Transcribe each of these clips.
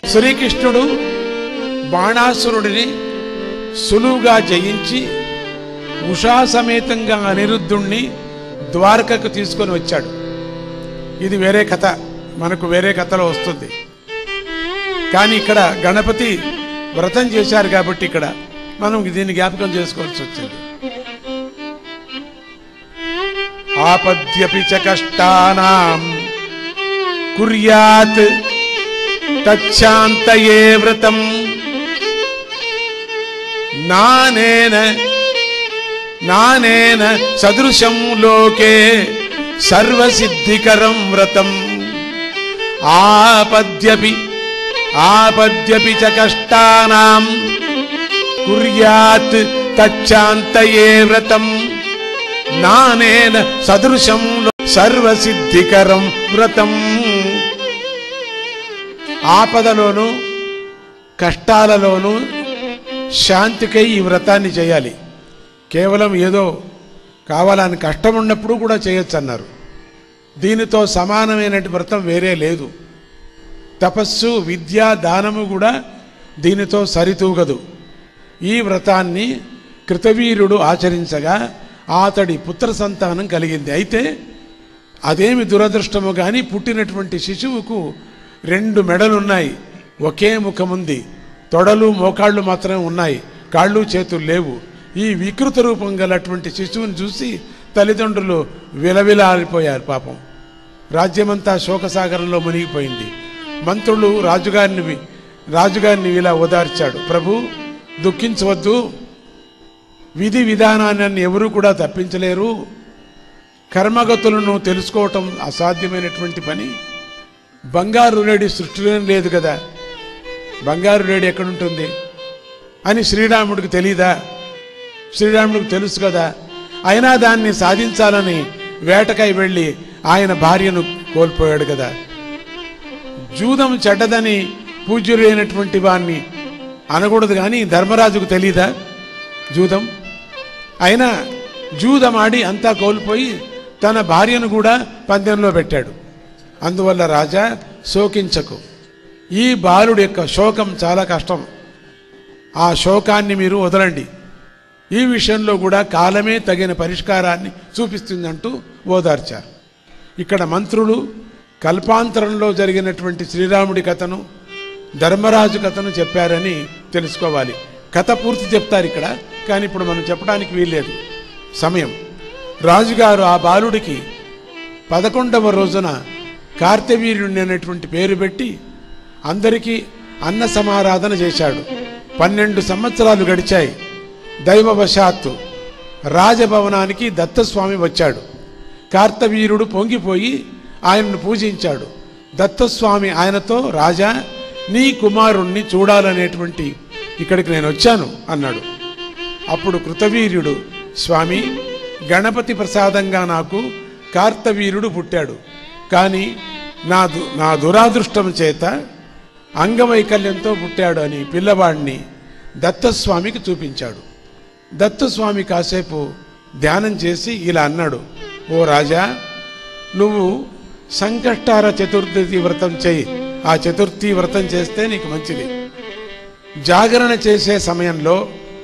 శ్రీకృష్ణుడు బాణాసురుడిని సులువుగా జయించి ఉషా సమేతంగా అనిరుద్ధుణ్ణి ద్వారకకు తీసుకొని వచ్చాడు ఇది వేరే కథ మనకు వేరే కథలో వస్తుంది కానీ ఇక్కడ గణపతి వ్రతం చేశారు కాబట్టి ఇక్కడ మనం దీన్ని జ్ఞాపకం చేసుకోవాల్సి వచ్చింది ఆపద్యపి చ కష్టానాం కుర్యాత్ తచ్చాంతయే వ్రతం నానేన నానేన సదృశం లోకే సర్వసిద్ధికరం వ్రతం ఆపద్యపి ఆపద్యపి చ కష్టానాం కుర్యాత్ తచ్చాంతయే వ్రతం నానేన సదృశం లో- సర్వసిద్ధికరం వ్రతం ఆపదలోను కష్టాలలోనూ శాంతికై ఈ వ్రతాన్ని చేయాలి కేవలం ఏదో కావాలని కష్టం ఉన్నప్పుడు కూడా చేయొచ్చు అన్నారు దీనితో సమానమైన వ్రతం వేరే లేదు తపస్సు విద్య దానము కూడా దీనితో సరితూగదు ఈ వ్రతాన్ని కృతవీరుడు ఆచరించగా అతడి పుత్ర సంతానం కలిగింది అయితే అదేమి దురదృష్టము కానీ పుట్టినటువంటి శిశువుకు రెండు మెడలున్నాయి ఒకే ముఖముంది తొడలు మోకాళ్ళు మాత్రమే ఉన్నాయి కాళ్ళు చేతులు లేవు ఈ వికృత రూపం గలటువంటి శిశువుని చూసి తల్లిదండ్రులు విలవిలాడిపోయారు పాపం రాజ్యమంతా శోకసాగరంలో మునిగిపోయింది మంత్రులు రాజుగారిని వి- రాజుగారిని ఇలా ఓదార్చాడు ప్రభు దుఃఖించవద్దు విధి విధానాన్ని ఎవరు కూడా తప్పించలేరు కర్మగతులను తెలుసుకోవటం అసాధ్యమైనటువంటి పని బంగారు రేడి సృష్టిలోనే లేదు కదా బంగారు రేడి ఎక్కడుంటుంది అని శ్రీరాముడికి తెలీదా శ్రీరాముడికి తెలుసు కదా అయినా దాన్ని సాధించాలని వేటకై వెళ్ళి ఆయన భార్యను కోల్పోయాడు కదా జూదం చెడ్డదని పూజ్యులైనటువంటి వాణ్ణి అనకూడదు కానీ ధర్మరాజుకు తెలీదా జూదం అయినా జూదమాడి అంతా కోల్పోయి తన భార్యను కూడా పందెంలో పెట్టాడు అందువల్ల రాజా శోకించకు ఈ బాలుడి యొక్క శోకం చాలా కష్టం ఆ శోకాన్ని మీరు వదలండి ఈ విషయంలో కూడా కాలమే తగిన పరిష్కారాన్ని చూపిస్తుందంటూ ఓదార్చారు ఇక్కడ మంత్రులు కల్పాంతరంలో జరిగినటువంటి శ్రీరాముడి కథను ధర్మరాజు కథను చెప్పారని తెలుసుకోవాలి కథ పూర్తి చెప్తారు ఇక్కడ కానీ ఇప్పుడు మనం చెప్పడానికి వీల్లేదు సమయం రాజుగారు ఆ బాలుడికి పదకొండవ రోజున కార్తవీర్యుని అనేటువంటి పేరు పెట్టి అందరికీ అన్న సమారాధన చేశాడు పన్నెండు సంవత్సరాలు గడిచాయి దైవవశాత్తు రాజభవనానికి దత్తస్వామి వచ్చాడు కార్తవీరుడు పొంగిపోయి ఆయనను పూజించాడు దత్తస్వామి ఆయనతో రాజా నీ కుమారుణ్ణి చూడాలనేటువంటి ఇక్కడికి నేను వచ్చాను అన్నాడు అప్పుడు కృతవీర్యుడు స్వామి గణపతి ప్రసాదంగా నాకు కార్తవీరుడు పుట్టాడు కానీ నా దు నా దురాదృష్టం చేత అంగవైకల్యంతో పుట్టాడు అని పిల్లవాడిని దత్తస్వామికి చూపించాడు దత్తస్వామి కాసేపు ధ్యానం చేసి ఇలా అన్నాడు ఓ రాజా నువ్వు సంకష్టార చతుర్థి వ్రతం చేయి ఆ చతుర్థి వ్రతం చేస్తే నీకు మంచిది జాగరణ చేసే సమయంలో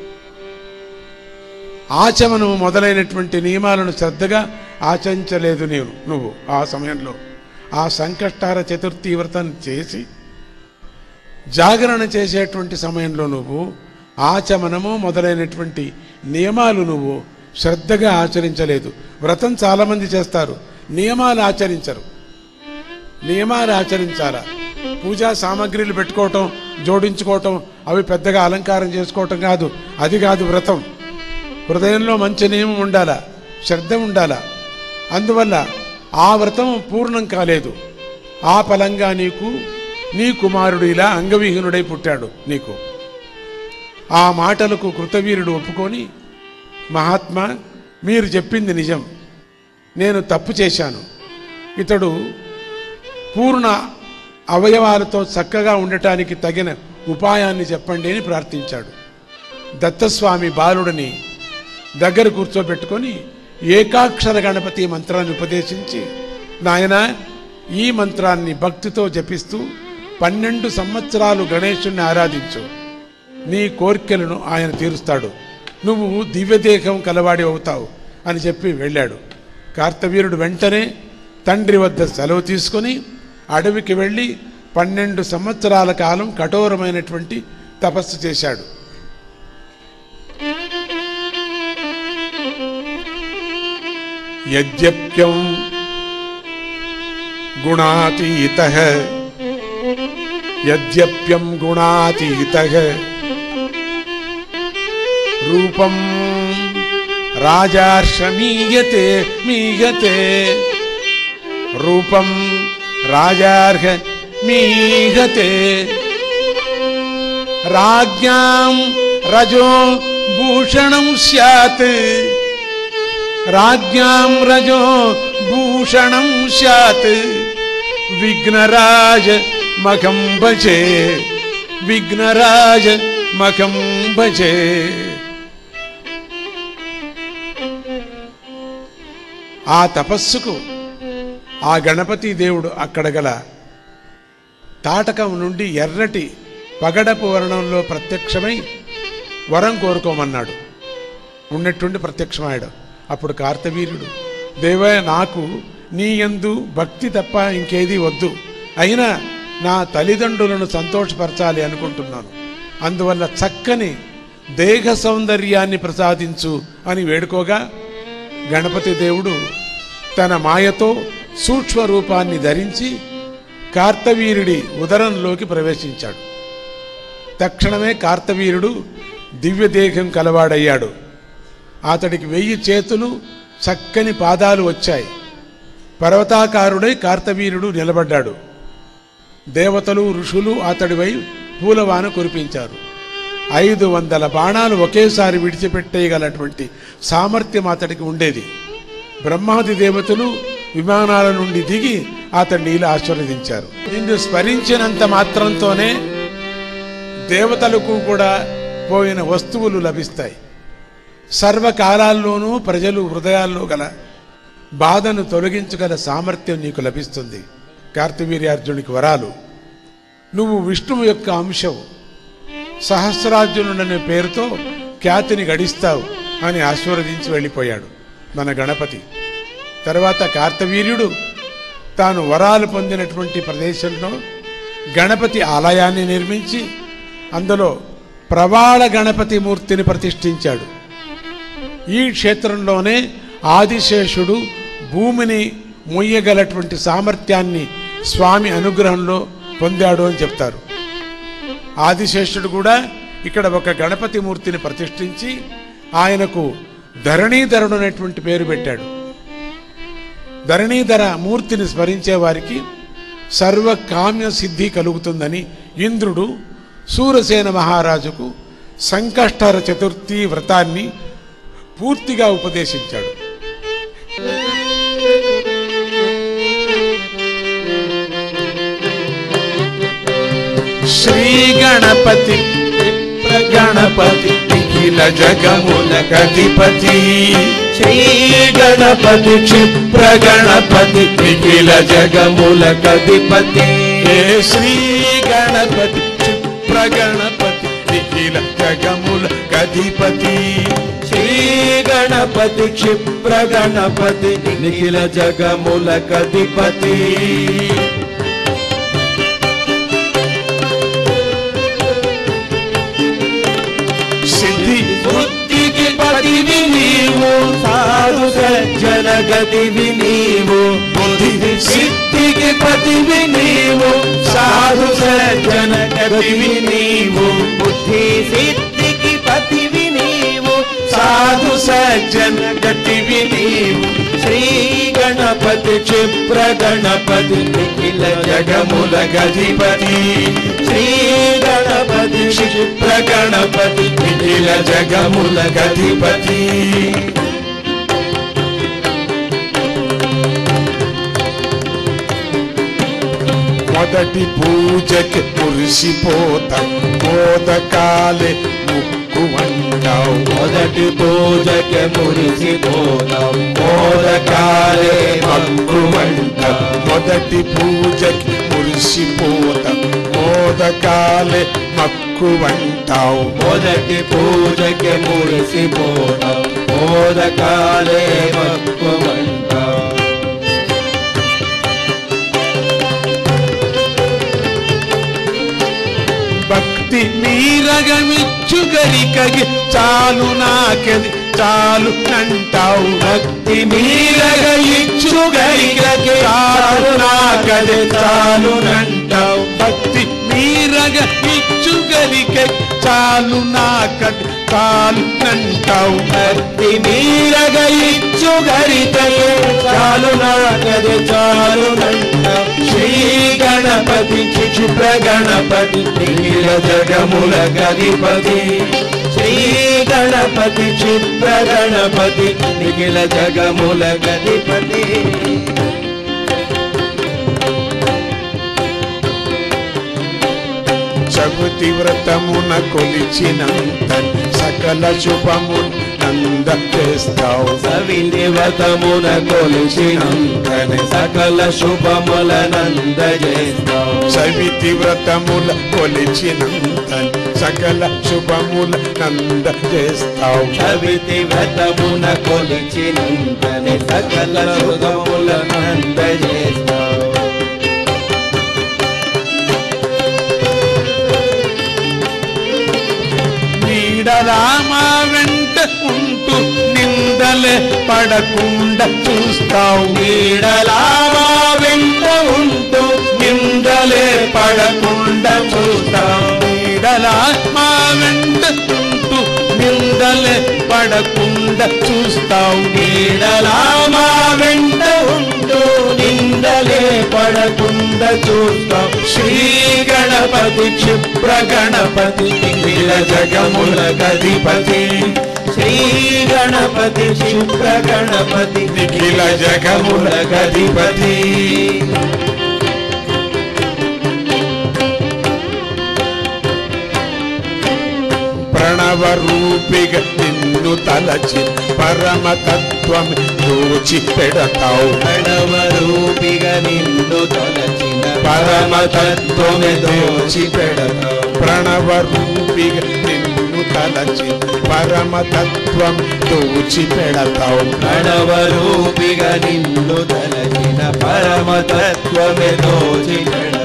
ఆచమనము మొదలైనటువంటి నియమాలను శ్రద్ధగా ఆచరించలేదు నీవు నువ్వు ఆ సమయంలో ఆ సంకష్టార చతుర్థి వ్రతం చేసి జాగరణ చేసేటువంటి సమయంలో నువ్వు ఆచమనము మొదలైనటువంటి నియమాలు నువ్వు శ్రద్ధగా ఆచరించలేదు వ్రతం చాలామంది చేస్తారు నియమాలు ఆచరించరు నియమాలు ఆచరించాలా పూజా సామాగ్రిలు పెట్టుకోవటం జోడించుకోవటం అవి పెద్దగా అలంకారం చేసుకోవటం కాదు అది కాదు వ్రతం హృదయంలో మంచి నియమం ఉండాలా శ్రద్ధ ఉండాలా అందువల్ల ఆ వ్రతం పూర్ణం కాలేదు ఆ ఫలంగా నీకు నీ కుమారుడు ఇలా అంగవిహీనుడై పుట్టాడు నీకు ఆ మాటలకు కృతవీరుడు ఒప్పుకొని మహాత్మా మీరు చెప్పింది నిజం నేను తప్పు చేశాను ఇతడు పూర్ణ అవయవాలతో చక్కగా ఉండటానికి తగిన ఉపాయాన్ని చెప్పండి అని ప్రార్థించాడు దత్తస్వామి బాలుడిని దగ్గర కూర్చోబెట్టుకొని ఏకాక్షర గణపతి మంత్రాన్ని ఉపదేశించి నాయన ఈ మంత్రాన్ని భక్తితో జపిస్తూ పన్నెండు సంవత్సరాలు గణేశుణ్ణి ఆరాధించు నీ కోరికలను ఆయన తీరుస్తాడు నువ్వు దివ్యదేహం కలవాడి అవుతావు అని చెప్పి వెళ్ళాడు కార్తవీరుడు వెంటనే తండ్రి వద్ద సెలవు తీసుకొని అడవికి వెళ్ళి పన్నెండు సంవత్సరాల కాలం కఠోరమైనటువంటి తపస్సు చేశాడు యద్యప్యం గుణాతీత యద్యప్యం గుణాతీత రూపం రాజార్షమీయతే మీయతే రూపం రాజార్హ మీహతే రాజ్ఞాం రజో భూషణం స్యాత్ రాజ్ఞాం రజో భూషణం స్యాత్ విఘ్నరాజ మఖం భజే విఘ్నరాజ మఖం భజే ఆ తపస్సుకు ఆ గణపతి దేవుడు అక్కడ గల తాటకం నుండి ఎర్రటి పగడపు వర్ణంలో ప్రత్యక్షమై వరం కోరుకోమన్నాడు ఉన్నట్టుండి ప్రత్యక్షమాయాడు అప్పుడు కార్తవీర్యుడు దేవా నాకు నీ యందు భక్తి తప్ప ఇంకేదీ వద్దు అయినా నా తల్లిదండ్రులను సంతోషపరచాలి అనుకుంటున్నాను అందువల్ల చక్కని దేహ సౌందర్యాన్ని ప్రసాదించు అని వేడుకోగా గణపతి దేవుడు తన మాయతో సూక్ష్మ రూపాన్ని ధరించి కార్తవీరుడి ఉదరంలోకి ప్రవేశించాడు తక్షణమే కార్తవీరుడు దివ్యదేహం కలవాడయ్యాడు అతడికి వెయ్యి చేతులు చక్కని పాదాలు వచ్చాయి పర్వతాకారుడై కార్తవీరుడు నిలబడ్డాడు దేవతలు ఋషులు అతడిపై పూలవాన కురిపించారు ఐదు వందల బాణాలు ఒకేసారి విడిచిపెట్టేయగలటువంటి సామర్థ్యం అతడికి ఉండేది బ్రహ్మాది దేవతలు విమానాల నుండి దిగి అతన్ని ఇలా ఆశీర్వదించారు నిన్ను స్మరించినంత మాత్రంతోనే దేవతలకు కూడా పోయిన వస్తువులు లభిస్తాయి సర్వకాలాల్లోనూ ప్రజలు హృదయాల్లో గల బాధను తొలగించగల సామర్థ్యం నీకు లభిస్తుంది కార్తవీర్యార్జునికి వరాలు నువ్వు విష్ణువు యొక్క అంశం సహస్రార్జునుడనే పేరుతో ఖ్యాతిని గడిస్తావు అని ఆశీర్వదించి వెళ్ళిపోయాడు మన గణపతి తర్వాత కార్తవీర్యుడు తాను వరాలు పొందినటువంటి ప్రదేశంలో గణపతి ఆలయాన్ని నిర్మించి అందులో ప్రవాళ గణపతి మూర్తిని ప్రతిష్ఠించాడు ఈ క్షేత్రంలోనే ఆదిశేషుడు భూమిని మొయ్యగలటువంటి సామర్థ్యాన్ని స్వామి అనుగ్రహంలో పొందాడు అని చెప్తారు ఆదిశేషుడు కూడా ఇక్కడ ఒక గణపతి మూర్తిని ప్రతిష్ఠించి ఆయనకు ధరణీధరుడు అనేటువంటి పేరు పెట్టాడు ధరణీధర మూర్తిని స్మరించే వారికి సర్వ కామ్య సిద్ధి కలుగుతుందని ఇంద్రుడు సూరసేన మహారాజుకు సంకష్టహర చతుర్థి వ్రతాన్ని పూర్తిగా ఉపదేశించాడు శ్రీ గణపతి గణపతి నిఖిల జగముల గతిపతి శ్రీ గణపతి క్షిప్ర గణపతి నిఖిల జగముల గతిపతి హే శ్రీ గణపతి క్షిప్ర గణపతి నిఖిల జగముల గధిపతి శ్రీ గణపతి క్షిప్ర గణపతి నిఖిల జగముల గతిపతి సిద్ధి బుద్ధికి పదివి నీవు సాధు సజ్జన గతివి నీవు బుద్ధి సిద్ధికి పతివి నీవు సాధు సజ్జన గతివి నీవు బుద్ధి సిద్ధికి పతివి నీవు సాధు సజ్జన గతివి నీవు శ్రీ గణపతి క్షిప్ర గణపతి నిఖిల జగముల గధిపతి శ్రీ గణపతి క్షిప్ర గణపతి నిఖిల జగముల గధిపతి మొదటి పూజకి మురిసిపోత మోదకాలే ముక్కు వంటావు మొదటి పూజకి మురిసిపోదాం మోదకాలే మక్కువంట మొదటి పూజకి మురిసిపోత మురిసిపోత మోదకాలే మక్కువంటావు మొదటి పూజకి మురిసిపోతాం మోదకాలే మక్కువంటాం భక్తి మీరగమిచ్చు గరికగి చాలు నాకది చాలు అంటావు భక్తి మీరగ ఇచ్చు గరికకి చాలు నాకది చాలు నంటావు భక్తి మీరగ ఇచ్చు గరిక చాలు నాకది చాలు అంటావు భక్తి మీరగ ఇచ్చు గరికకి చాలు నాకది చాలు నంటావు శ్రీ గణపతి క్షిప్ర గణపతి నిఖిల జగముల గణపతి శ్రీ గణపతి క్షిప్ర గణపతి నిఖిల జగముల గణపతి చగుతి వ్రతమున కొలిచినంత సకల శుభము నంద చేస్తావు సవినివతమున కొలిసినంతని సకల శుభములనందజేస్తావు సవితి వ్రతముల కొలిచినంత సకల శుభముల నంద చేస్తావు సవితి వ్రతమున కొలిచినంతని సకల శుభములనందజేస్తావు నీడలా మా వెంట ఉంటూ నిందలే పడకుండా చూస్తావు నీడలావా వెంట ఉంటూ నిందలే పడకుండా చూస్తావు నీడలా మా వెంట ఉంటూ నిందలే పడకుండా చూస్తావు నీడలా మా వెంట ఉంటూ నిందలే పడకుండా చూస్తాం శ్రీ గణపతి క్షిప్ర గణపతి నిఖిల జగముల గధిపతి శ్రీ గణపతి క్షిప్ర గణపతి నిఖిల జగముల గధిపతి ప్రణవ రూపిగా నిన్ను తలచి పరమ తత్వం దోచి పెడతావు ప్రణవ రూపిగా నిన్ను తలచిన పరమ తత్వమే దోచి పెడతావు ప్రణవ రూపిగా నిన్ను తలచి పరమ తత్వం దోచి పెడతావు ప్రణవ రూపిగా నిన్ను తలచిన పరమ తత్వమే దోచి పెడతావు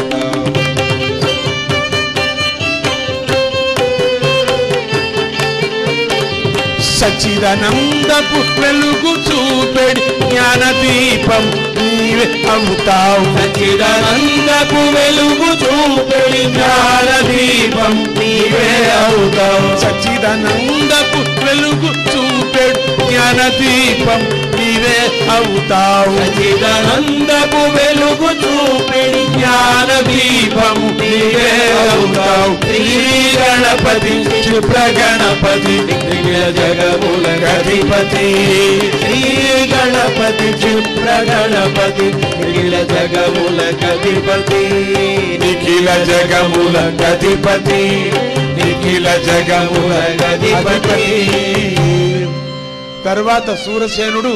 సచిదానందపు వెలుగు చూపెడి జ్ఞాన దీపం నీవే అవుతావు సచిదానందపు వెలుగు చూపెడి జ్ఞాన దీపం నీవే అవుతావు సచిదానందపు వెలుగు చూపెడు జ్ఞాన దీపం నీవే అవుతావు సచిదానందపు వెలుగు చూపెడి జ్ఞాన దీపం నీవే అవుతావు శ్రీ గణపతి క్షిప్ర గణపతి నిఖిల జగముల గధిపతి శ్రీ గణపతి క్షిప్ర గణపతి నిఖిల జగముల గధిపతి నిఖిల జగముల గధిపతి నిఖిల జగముల గధిపతి తర్వాత సూరసేనుడు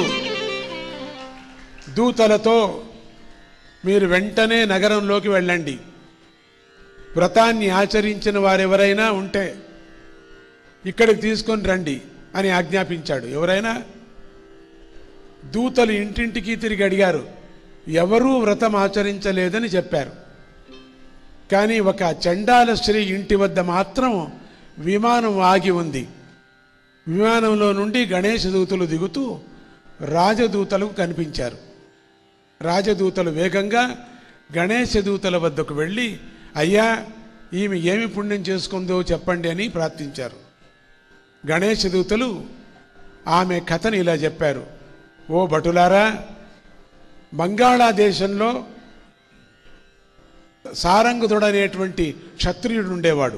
దూతలతో మీరు వెంటనే నగరంలోకి వెళ్ళండి వ్రతాన్ని ఆచరించిన వారెవరైనా ఉంటే ఇక్కడికి తీసుకొని రండి అని ఆజ్ఞాపించాడు ఎవరైనా దూతలు ఇంటింటికి తిరిగి అడిగారు ఎవరూ వ్రతం ఆచరించలేదని చెప్పారు కానీ ఒక చండాల స్త్రీ ఇంటి వద్ద మాత్రం విమానం ఆగి ఉంది విమానంలో నుండి గణేష దూతలు దిగుతూ రాజదూతలకు కనిపించారు రాజదూతలు వేగంగా గణేష దూతల వద్దకు వెళ్ళి అయ్యా ఈమె ఏమి పుణ్యం చేసుకుందో చెప్పండి అని ప్రార్థించారు గణేష దూతలు ఆమె కథని ఇలా చెప్పారు ఓ భటులారా బంగాళాదేశంలో సారంగుదుడు అనేటువంటి క్షత్రియుడు ఉండేవాడు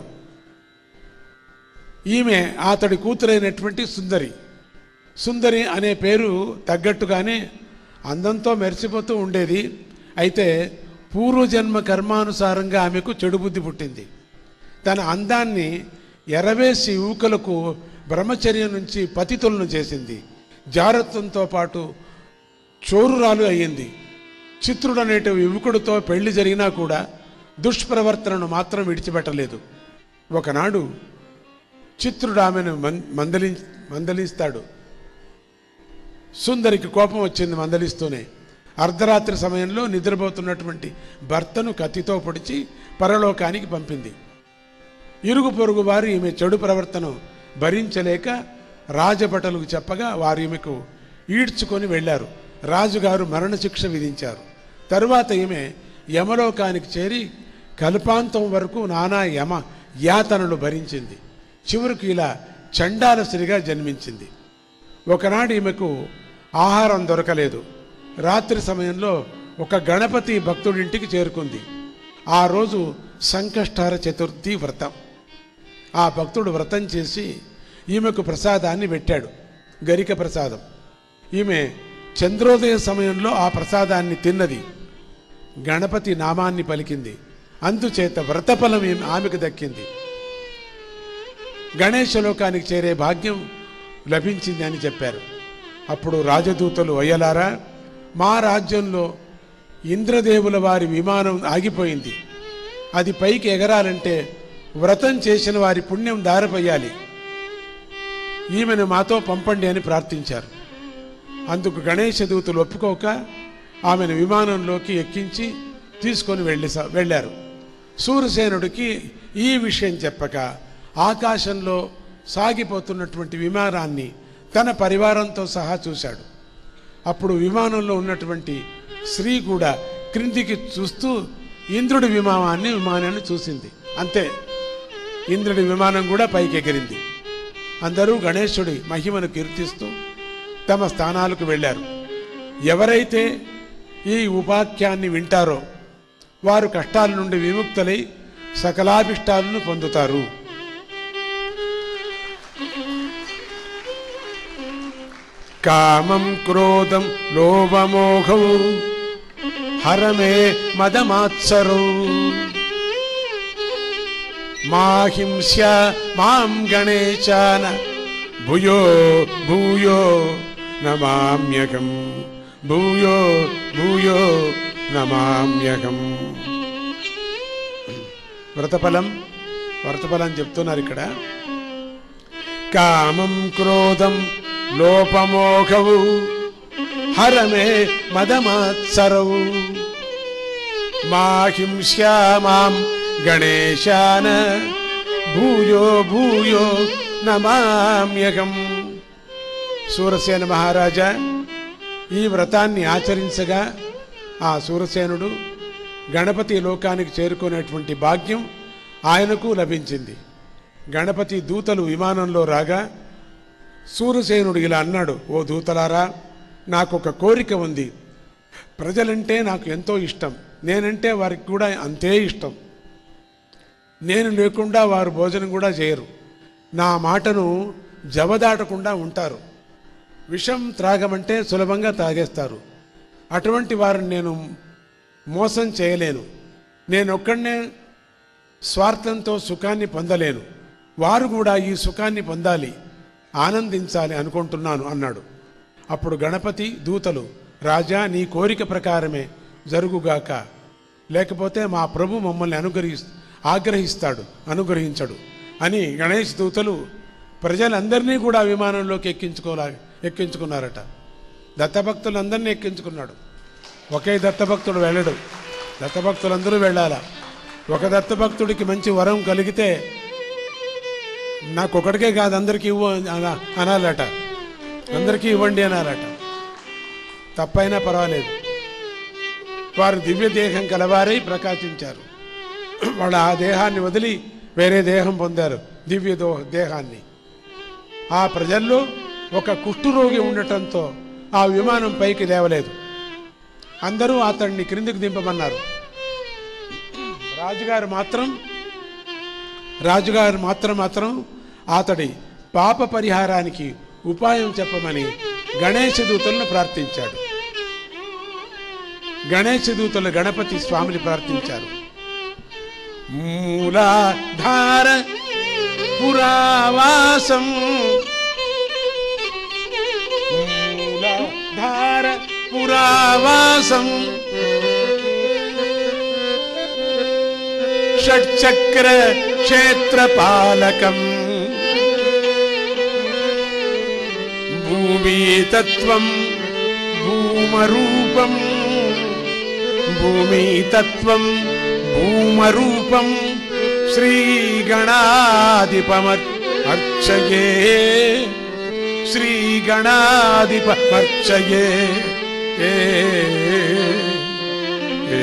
ఈమె అతడి కూతురైనటువంటి సుందరి సుందరి అనే పేరు తగ్గట్టుగానే అందంతో మెరిసిపోతూ ఉండేది అయితే పూర్వజన్మ కర్మానుసారంగా ఆమెకు చెడు బుద్ధి పుట్టింది తన అందాన్ని ఎరవేసి యువకులకు బ్రహ్మచర్యం నుంచి పతితులను చేసింది జారత్వంతో పాటు చోరురాలు అయ్యింది చిత్రుడు అనేటి యువకుడితో పెళ్లి జరిగినా కూడా దుష్ప్రవర్తనను మాత్రం విడిచిపెట్టలేదు ఒకనాడు చిత్రుడు ఆమెను మం- మందలి మందలిస్తాడు సుందరికి కోపం వచ్చింది మందలిస్తూనే అర్ధరాత్రి సమయంలో నిద్రపోతున్నటువంటి భర్తను కత్తితో పొడిచి పరలోకానికి పంపింది ఇరుగు పొరుగు వారు ఈమె చెడు ప్రవర్తన భరించలేక రాజభటలకు చెప్పగా వారు ఈమెకు ఈడ్చుకొని వెళ్ళారు రాజుగారు మరణశిక్ష విధించారు తరువాత ఈమె యమలోకానికి చేరి కల్పాంతం వరకు నానా యమ యాతనలు భరించింది చివరికి ఇలా చండాలసిరిగా జన్మించింది ఒకనాడు ఈమెకు ఆహారం దొరకలేదు రాత్రి సమయంలో ఒక గణపతి భక్తుడింటికి చేరుకుంది ఆ రోజు సంకష్టార చతుర్థి వ్రతం ఆ భక్తుడు వ్రతం చేసి ఈమెకు ప్రసాదాన్ని పెట్టాడు గరిక ప్రసాదం ఈమె చంద్రోదయ సమయంలో ఆ ప్రసాదాన్ని తిన్నది గణపతి నామాన్ని పలికింది అందుచేత వ్రతఫలం ఈమె- ఆమెకు దక్కింది గణేశ లోకానికి చేరే భాగ్యం లభించింది అని చెప్పారు అప్పుడు రాజదూతలు అయ్యలారా మా రాజ్యంలో ఇంద్రదేవుల వారి విమానం ఆగిపోయింది అది పైకి ఎగరాలంటే వ్రతం చేసిన వారి పుణ్యం దారిపోయాలి ఈమెను మాతో పంపండి అని ప్రార్థించారు అందుకు గణేశ దూతలు ఒప్పుకోక ఆమెను విమానంలోకి ఎక్కించి తీసుకొని వెళ్ళి వెళ్ళారు సూర్యసేనుడికి ఈ విషయం చెప్పక ఆకాశంలో సాగిపోతున్నటువంటి విమానాన్ని తన పరివారంతో సహా చూశాడు అప్పుడు విమానంలో ఉన్నటువంటి స్త్రీ కూడా క్రిందికి చూస్తూ ఇంద్రుడి విమానాన్ని విమానాన్ని చూసింది అంతే ఇంద్రుడి విమానం కూడా పైకి ఎగిరింది అందరూ గణేశుడి మహిమను కీర్తిస్తూ తమ స్థానాలకు వెళ్ళారు ఎవరైతే ఈ ఉపాఖ్యాన్ని వింటారో వారు కష్టాల నుండి విముక్తులై సకలాభిష్టాలను పొందుతారు కామం క్రోధం లోభమోహం హరమే మదమాత్సరౌ మాహింస్య మాం గణేశాన భూయో భూయో నమామ్యకం భూయో భూయో నమామ్యకం వ్రతఫలం వ్రతఫలం చెప్తున్నారు ఇక్కడ కామం క్రోధం లోపమోఘవు హరమే మదమాత్సరవు మాహింస్యా మాం గణేశాన భూయో భూయో నమామ్యకం సూరసేన మహారాజా ఈ వ్రతాన్ని ఆచరించగా ఆ సూరసేనుడు గణపతి లోకానికి చేరుకునేటువంటి భాగ్యం ఆయనకు లభించింది గణపతి దూతలు విమానంలో రాగా సూరసేనుడు ఇలా అన్నాడు ఓ దూతలారా నాకు ఒక కోరిక ఉంది ప్రజలంటే నాకు ఎంతో ఇష్టం నేనంటే వారికి కూడా అంతే ఇష్టం నేను లేకుండా వారు భోజనం కూడా చేయరు నా మాటను జవదాటకుండా ఉంటారు విషం త్రాగమంటే సులభంగా తాగేస్తారు అటువంటి వారిని నేను మోసం చేయలేను నేను ఒక్కడనే స్వార్థంతో సుఖాన్ని పొందలేను వారు కూడా ఈ సుఖాన్ని పొందాలి ఆనందించాలి అనుకుంటున్నాను అన్నాడు అప్పుడు గణపతి దూతలు రాజా నీ కోరిక ప్రకారమే జరుగుగాక లేకపోతే మా ప్రభు మమ్మల్ని అనుగ్రహి ఆగ్రహిస్తాడు అనుగ్రహించడు అని గణేష్ దూతలు ప్రజలందరినీ కూడా విమానంలోకి ఎక్కించుకోలా ఎక్కించుకున్నారట దత్తభక్తులందరినీ ఎక్కించుకున్నాడు ఒకే దత్తభక్తుడు వెళ్ళడు దత్తభక్తులందరూ వెళ్ళాలా ఒక దత్తభక్తుడికి మంచి వరం కలిగితే నాకు ఒకటికే కాదు అందరికీ ఇవ్వు అన- అనాలట అందరికీ ఇవ్వండి అనాలట తప్పైనా పర్వాలేదు వారు దివ్య దేహం కలవారై ప్రకాశించారు వాళ్ళ ఆ దేహాన్ని వదిలి వేరే దేహం పొందారు దివ్య దో దేహాన్ని ఆ ప్రజల్లో ఒక కుష్ఠురోగి ఉండటంతో ఆ విమానం పైకి లేవలేదు అందరూ అతన్ని క్రిందికి దింపమన్నారు రాజుగారు మాత్రం రాజుగారు మాత్రం మాత్రం అతడి పాప పరిహారానికి ఉపాయం చెప్పమని గణేశ దూతలను ప్రార్థించాడు గణేశ దూతలు గణపతి స్వామిని ప్రార్థించారు మూలాధార పురావాసం మూలాధార పురావాసం షట్చక్ర క్షేత్రపాలకం భూమితత్వం భూమరూపం భూమితత్వం భూమరూపం శ్రీగణాధిపమర్చయే శ్రీగణాధిపమర్చయే ఏ ఏ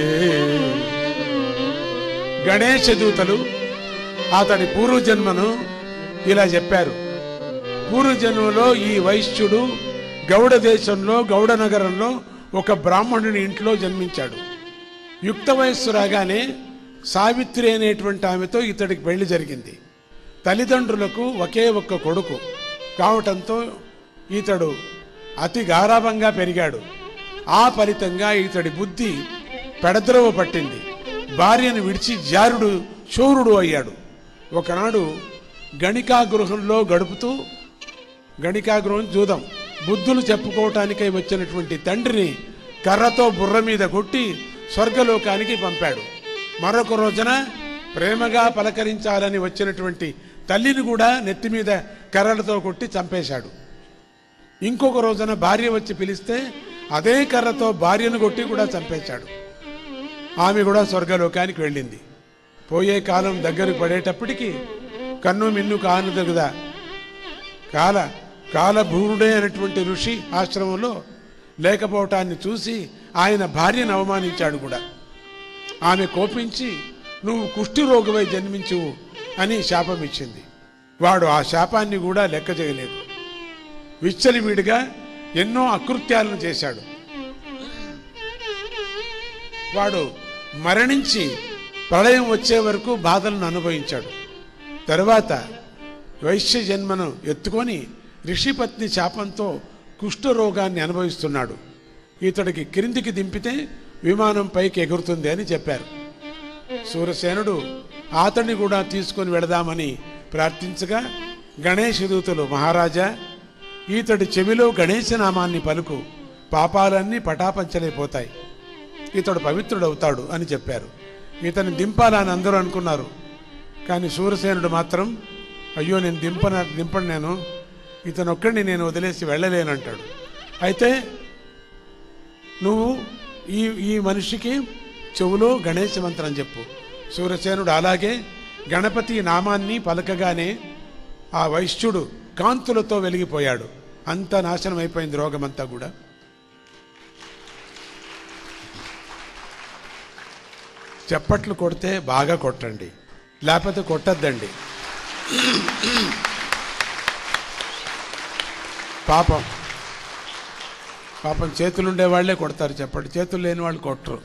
గణేశ దూతలు అతడి పూర్వజన్మను ఇలా చెప్పారు పూర్వజన్మలో ఈ వైశ్యుడు గౌడ దేశంలో గౌడ నగరంలో ఒక బ్రాహ్మణుని ఇంట్లో జన్మించాడు యుక్త వయస్సు రాగానే సావిత్రి అనేటువంటి ఆమెతో ఇతడికి పెళ్లి జరిగింది తల్లిదండ్రులకు ఒకే ఒక్క కొడుకు కావటంతో ఇతడు అతి గారాభంగా పెరిగాడు ఆ ఫలితంగా ఇతడి బుద్ధి పెడద్రవ పట్టింది భార్యను విడిచి జారుడు శూరుడు అయ్యాడు ఒకనాడు గణికా గృహంలో గడుపుతూ గణికాగృహం చూద్దాం బుద్ధులు చెప్పుకోవటానికై వచ్చినటువంటి తండ్రిని కర్రతో బుర్ర మీద కొట్టి స్వర్గలోకానికి పంపాడు మరొక రోజున ప్రేమగా పలకరించాలని వచ్చినటువంటి తల్లిని కూడా నెత్తి మీద కర్రలతో కొట్టి చంపేశాడు ఇంకొక రోజున భార్య వచ్చి పిలిస్తే అదే కర్రతో భార్యను కొట్టి కూడా చంపేశాడు ఆమె కూడా స్వర్గలోకానికి వెళ్ళింది పోయే కాలం దగ్గరకు పడేటప్పటికి కన్ను మిన్ను కానుదు కదా కాల కాలభూరుడే అనేటువంటి ఋషి ఆశ్రమంలో లేకపోవటాన్ని చూసి ఆయన భార్యను అవమానించాడు కూడా ఆమె కోపించి నువ్వు కుష్టి రోగమై జన్మించువు అని శాపం ఇచ్చింది వాడు ఆ శాపాన్ని కూడా లెక్క చేయలేదు విచ్చలివిడిగా ఎన్నో అకృత్యాలను చేశాడు వాడు మరణించి ప్రళయం వచ్చే వరకు బాధలను అనుభవించాడు తరువాత వైశ్య జన్మను ఎత్తుకొని ఋషిపత్ని శాపంతో కుష్ఠరోగాన్ని అనుభవిస్తున్నాడు ఇతడికి క్రిందికి దింపితే విమానం పైకి ఎగురుతుంది అని చెప్పారు సూరసేనుడు అతన్ని కూడా తీసుకొని వెళదామని ప్రార్థించగా గణేష దూతలు మహారాజా ఈతడి చెవిలో గణేశ నామాన్ని పలుకు పాపాలన్నీ పటాపంచలైపోతాయి ఇతడు పవిత్రుడవుతాడు అని చెప్పారు ఇతన్ని దింపాలని అందరూ అనుకున్నారు కానీ సూరసేనుడు మాత్రం అయ్యో నేను దింపన దింపను నేను ఇతను ఒక్కడిని నేను వదిలేసి వెళ్ళలేనంటాడు అయితే నువ్వు ఈ ఈ మనిషికి చెవులో గణేశ మంత్రం చెప్పు సూరసేనుడు అలాగే గణపతి నామాన్ని పలకగానే ఆ వైశ్యుడు కాంతులతో వెలిగిపోయాడు అంత నాశనం అయిపోయింది రోగమంతా కూడా చప్పట్లు కొడితే బాగా కొట్టండి లేకపోతే కొట్టద్దండి పాపం పాపం చేతులు ఉండే వాళ్ళే కొడతారు చెప్పండి చేతులు లేని వాళ్ళు కొట్టరు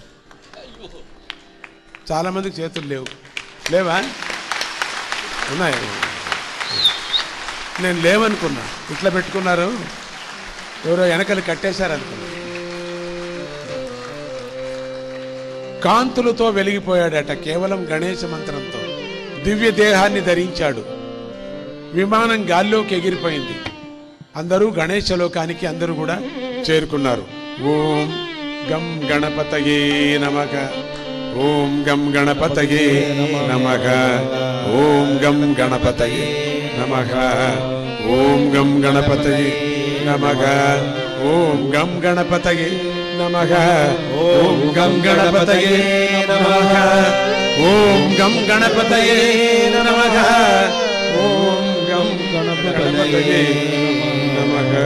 చాలా మందికి చేతులు లేవు లేవా ఉన్నాయి నేను లేవనుకున్నా ఇట్లా పెట్టుకున్నారు ఎవరో వెనకలు కట్టేశారు అనుకున్నా కాంతులతో వెలిగిపోయాడట కేవలం గణేశ మంత్రంతో దివ్య దేహాన్ని ధరించాడు విమానం గాల్లోకి ఎగిరిపోయింది అందరూ గణేశ లోకానికి అందరూ కూడా చేరుకున్నారు ఓం గం గణపతయే నమక ఓం గం గణపతయే నమక ఓం గం గణపతయే నమక ఓం గం గణపతయే నమక ఓం గం గణపతయే నమక ఓం గం గణపతయే నమక ఓం గం గణపతయే నమక ఓం గం గణపతయే నమః